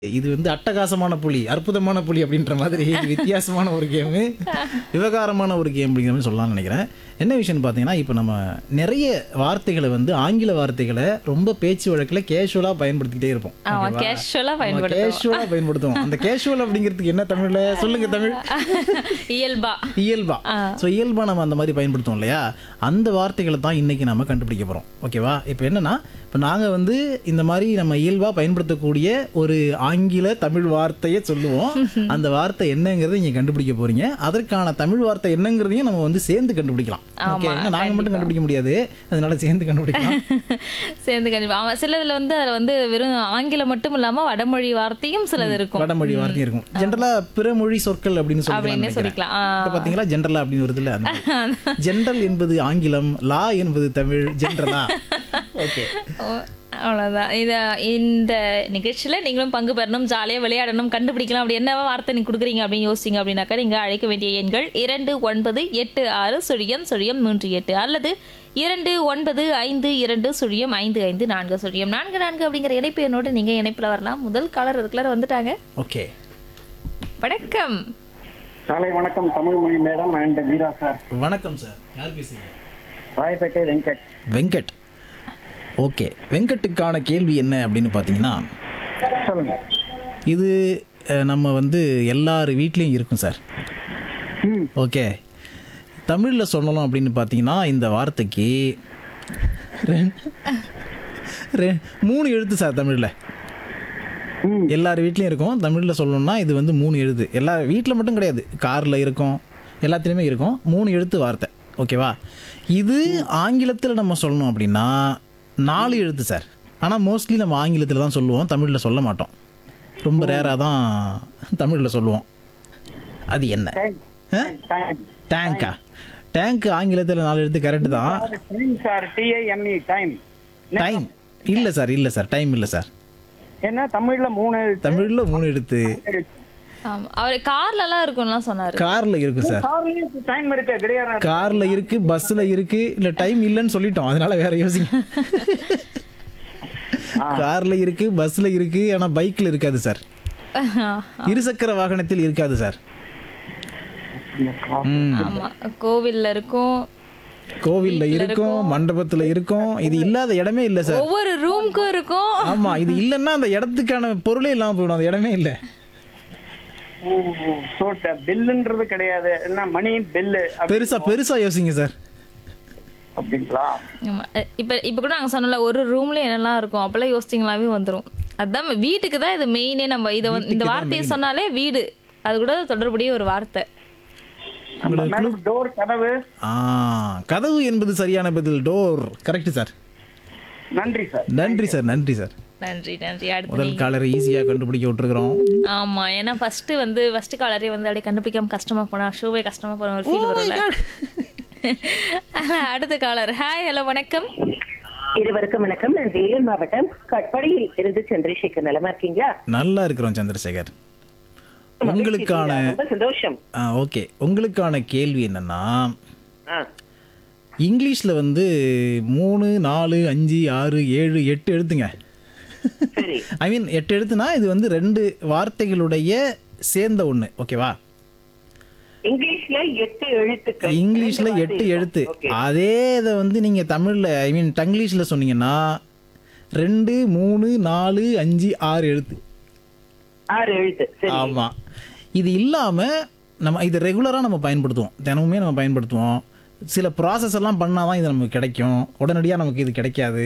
இது வந்து அட்டகாசமான புலி அற்புதமான புலி அப்படின்ற மாதிரி இது வித்தியாசமான ஒரு கேமு விவகாரமான ஒரு கேம் அப்படிங்கிற மாதிரி சொல்லலாம்னு நினைக்கிறேன் என்ன விஷயம்னு பார்த்தீங்கன்னா இப்போ நம்ம நிறைய வார்த்தைகளை வந்து ஆங்கில வார்த்தைகளை ரொம்ப பேச்சு வழக்கில் கேஷுவலாக பயன்படுத்திக்கிட்டே இருப்போம் ஆமா கேஷுவலா பயன்படுத்துவோம் கேஷுவலாக பயன்படுத்துவோம் அந்த கேஷுவல் அப்படிங்கிறதுக்கு என்ன தமிழில் சொல்லுங்க தமிழ் இயல்பா இயல்பா ஸோ இயல்பா நம்ம அந்த மாதிரி பயன்படுத்துவோம் இல்லையா அந்த வார்த்தைகளை தான் இன்னைக்கு நம்ம கண்டுபிடிக்க போகிறோம் ஓகேவா இப்போ என்னன்னா இப்போ நாங்கள் வந்து இந்த மாதிரி நம்ம இயல்பாக பயன்படுத்தக்கூடிய ஒரு ஆங்கில தமிழ் வார்த்தையை சொல்லுவோம் அந்த வார்த்தை என்னங்கிறத நீங்கள் கண்டுபிடிக்க போறீங்க அதற்கான தமிழ் வார்த்தை என்னங்கிறதையும் நம்ம வந்து சேர்ந்து கண்டுபிடிக்கலாம் ஓகே ஏன்னா நாங்கள் மட்டும் கண்டுபிடிக்க முடியாது அதனால சேர்ந்து கண்டுபிடிக்கலாம் சேர்ந்து கண்டிப்பா ஆமா சிலதுல வந்து அதுல வந்து வெறும் ஆங்கிலம் மட்டும் இல்லாம வடமொழி வார்த்தையும் சிலது இருக்கும் வடமொழி வார்த்தையும் இருக்கும் ஜென்ரலாக பிற மொழி சொற்கள் அப்படின்னு அப்படின்னே சொல்லிக்கலாம் சொல்லிக்கலாம் ஆ. இப்போ பார்த்தீங்களா ஜென்ரலா அப்படின்னு வருதுல்ல அந்த ஜென்ரல் என்பது ஆங்கிலம் லா என்பது தமிழ் ஜென்ரலா ஓகே ஓ, அவ்வளவுதான் இத இந்த நிகழ்ச்சியில நீங்களும் பங்கு பெறணும் ஜாலியா விளையாடணும் கண்டுபிடிக்கலாம் அப்படி என்ன வார்த்தை நீங்க கொடுக்குறீங்க அப்படின்னு யோசிங்க அப்படின்னாக்கா நீங்க அழைக்க வேண்டிய எண்கள் இரண்டு ஒன்பது எட்டு ஆறு சுழியம் சுழியம் மூன்று எட்டு அல்லது இரண்டு ஒன்பது ஐந்து இரண்டு சுழியம் ஐந்து ஐந்து நான்கு சுழியம் நான்கு நான்கு அப்படிங்கிற இணைப்பு எண்ணோடு நீங்க இணைப்புல வரலாம் முதல் காலர் அதுக்குள்ள வந்துட்டாங்க ஓகே வணக்கம் காலை வணக்கம் தமிழ் மொழி மேடம் அண்ட் வீரா சார் வணக்கம் சார் யார் பேசுறீங்க ராயப்பேட்டை வெங்கட் வெங்கட் ஓகே வெங்கட்டுக்கான கேள்வி என்ன அப்படின்னு பார்த்தீங்கன்னா சொல்லுங்க இது அஹ், நம்ம வந்து எல்லார் வீட்லேயும் இருக்கும் சார் ம் ஓகே தமிழில் சொல்லணும் அப்படின்னு பார்த்தீங்கன்னா இந்த வார்த்தைக்கு ரெ- ரெ- மூணு எழுத்து சார் தமிழில் ம் எல்லார் வீட்லேயும் இருக்கும் தமிழில் சொல்லணும்னா இது வந்து மூணு எழுத்து எல்லா வீட்டில் மட்டும் கிடையாது காரில் இருக்கும் எல்லாத்துலேயுமே இருக்கும் மூணு எழுத்து வார்த்தை ஓகேவா இது ஆங்கிலத்தில் நம்ம சொல்லணும் அப்படின்னா நாலு எழுத்து சார் ஆனால் மோஸ்ட்லி நம்ம ஆங்கிலத்தில் தான் சொல்லுவோம் தமிழில் சொல்ல மாட்டோம் ரொம்ப ரேராக தான் தமிழில் சொல்லுவோம் அது என்ன டைம் ஆ? டைம் டேங்கா டேங்க் ஆங்கிலத்தில் நாலு எழுத்து கரெக்டு தான் time sir T I M E time time இல்லை சார் இல்லை சார் டைம் இல்லை சார் என்ன தமிழ்ல மூணு தமிழில் மூணு எழுத்து ஆமா அவர் கார்ல எல்லாம் இருக்கும்லாம் சொன்னாரு காரில் இருக்கும் சார் டைம் இருக்கு கிடையாது கார்ல இருக்கு பஸ்ல இருக்கு இல்ல டைம் இல்லைன்னு சொல்லிட்டோம் அதனால வேற யோசிங்க கார்ல இருக்கு பஸ்ல இருக்கு ஆனா பைக்ல இருக்காது சார் இருசக்கர வாகனத்தில் இருக்காது சார் ம். ஆமா கோவில்ல இருக்கும் கோவில்ல இருக்கும் மண்டபத்துல இருக்கும் இது இல்லாத இடமே இல்ல சார் ஒவ்வொரு ரூம்க்கும் இருக்கும் ஆமா இது இல்லைன்னா அந்த இடத்துக்கான பொருளே இல்லாம போயிடும் அந்த இடமே இல்ல பில்லுன்றது கிடையாது என்ன மணி பில்லு பெருசா பெருசா யோசிங்க சார் அப்படிங்களா ஆமா. அஹ் இப்ப இப்ப கூட நாங்க சொன்னல ஒரு ரூம்ல என்னெல்லாம் இருக்கும் அப்பெல்லாம் யோசிச்சிங்களாவே வந்துரும் அதான் வீட்டுக்கு தான் இது மெயினே நம்ம இத வந்து இந்த வார்த்தையை சொன்னாலே வீடு அது கூட தொடர்புடைய ஒரு வார்த்தை மேடம் டோர் கதவு ஆ கதவு என்பது சரியான பதில் டோர் கரெக்ட் சார் நன்றி சார் நன்றி சார் நன்றி சார் நன்றி நன்றி அடுத்து முதல் காலரை ஈஸியா கண்டுபிடிக்க விட்டுருக்குறோம் ஆமா ஏன்னா ஃபர்ஸ்ட் வந்து ஃபர்ஸ்ட் காலரே வந்து அப்படியே கண்டுபிடிக்காம கஷ்டமா போனா ஷோவே கஷ்டமா போன ஒரு ஃபீல் வரும்ல அடுத்த காலர் ஹாய் ஹலோ வணக்கம் இருவருக்கும் வணக்கம் நான் வேலூர் மாவட்டம் கட்பாடியில் இருந்து சந்திரசேகர் நலமா இருக்கீங்களா நல்லா இருக்கிறோம் சந்திரசேகர் உங்களுக்கான ரொம்ப சந்தோஷம் ஓகே உங்களுக்கான கேள்வி என்னன்னா ஆ, இங்கிலீஷில் வந்து மூணு நாலு அஞ்சு ஆறு ஏழு எட்டு எழுத்துங்க சரி ஐ மீன் எட்டு எழுத்துனா இது வந்து ரெண்டு வார்த்தைகளுடைய சேர்ந்த ஒன்று ஓகேவா இங்கிலீஷ்ல எட்டு எழுத்துக்கள் இங்கிலீஷில் ரெண்டு எட்டு வார்த்தை எழுத்து இருக்கும். Okay. அதே இதை வந்து நீங்கள் தமிழில் ஐ மீன் டங்கிலீஷில் சொன்னீங்கன்னா ரெண்டு மூணு நாலு அஞ்சு ஆறு எழுத்து ஆறு எழுத்து சரி ஆமாம் இது இல்லாமல் நம்ம இது ரெகுலராக நம்ம பயன்படுத்துவோம் தினமுமே நம்ம பயன்படுத்துவோம் சில ப்ராசஸ் எல்லாம் பண்ணால் தான் இது நமக்கு கிடைக்கும் உடனடியாக நமக்கு இது கிடைக்காது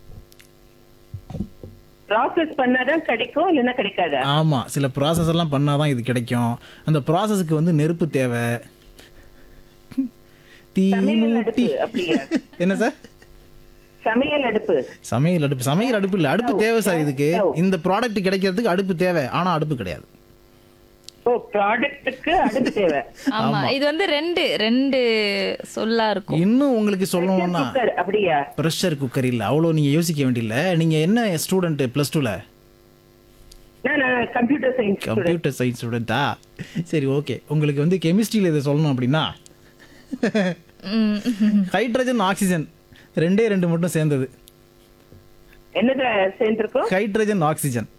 ப்ராசஸ் பண்ணாதான் கிடைக்கும் இல்லைன்னா கிடைக்காதா ஆமாம் சில ப்ராசஸ் எல்லாம் பண்ணால் தான் இது கிடைக்கும் அந்த ப்ராசஸ்க்கு வந்து நெருப்பு தேவை தீ சமையல் மூட்டி அடுப்பு அப்படியா என்ன சார் சமையல் அடுப்பு சமையல் அடுப்பு சமையல் அடுப்பு இல்லை அடுப்பு தேவை சார் இதுக்கு இந்த ப்ராடக்ட் கிடைக்கிறதுக்கு அடுப்பு தேவை ஆனால் அடுப்பு கிடையாது ஓ ப்ராடக்ட்டுக்கு அடுப்பு தேவை ஆமா இது வந்து ரெண்டு ரெண்டு சொல்லா இருக்கும் இன்னும் உங்களுக்கு சொல்லணும்னா குக்கர் அப்படியா ப்ரெஷர் குக்கர் இல்லை அவ்வளோ நீங்கள் யோசிக்க வேண்டியதில்லை நீங்கள் என்ன ஸ்டூடெண்ட்டு ப்ளஸ் டூவில் நான் கம்ப்யூட்டர் சயின்ஸ் கம்ப்யூட்டர் சயின்ஸ் ஸ்டூடெண்ட்டா சரி ஓகே உங்களுக்கு வந்து கெமிஸ்ட்ரியில் இதை சொல்லணும் அப்படின்னா ம். ஹைட்ரஜன் ஆக்சிஜன் ரெண்டே ரெண்டு மட்டும் சேர்ந்தது என்னது சேர்ந்திருக்கோம் ஹைட்ரஜன் ஆக்சிஜன்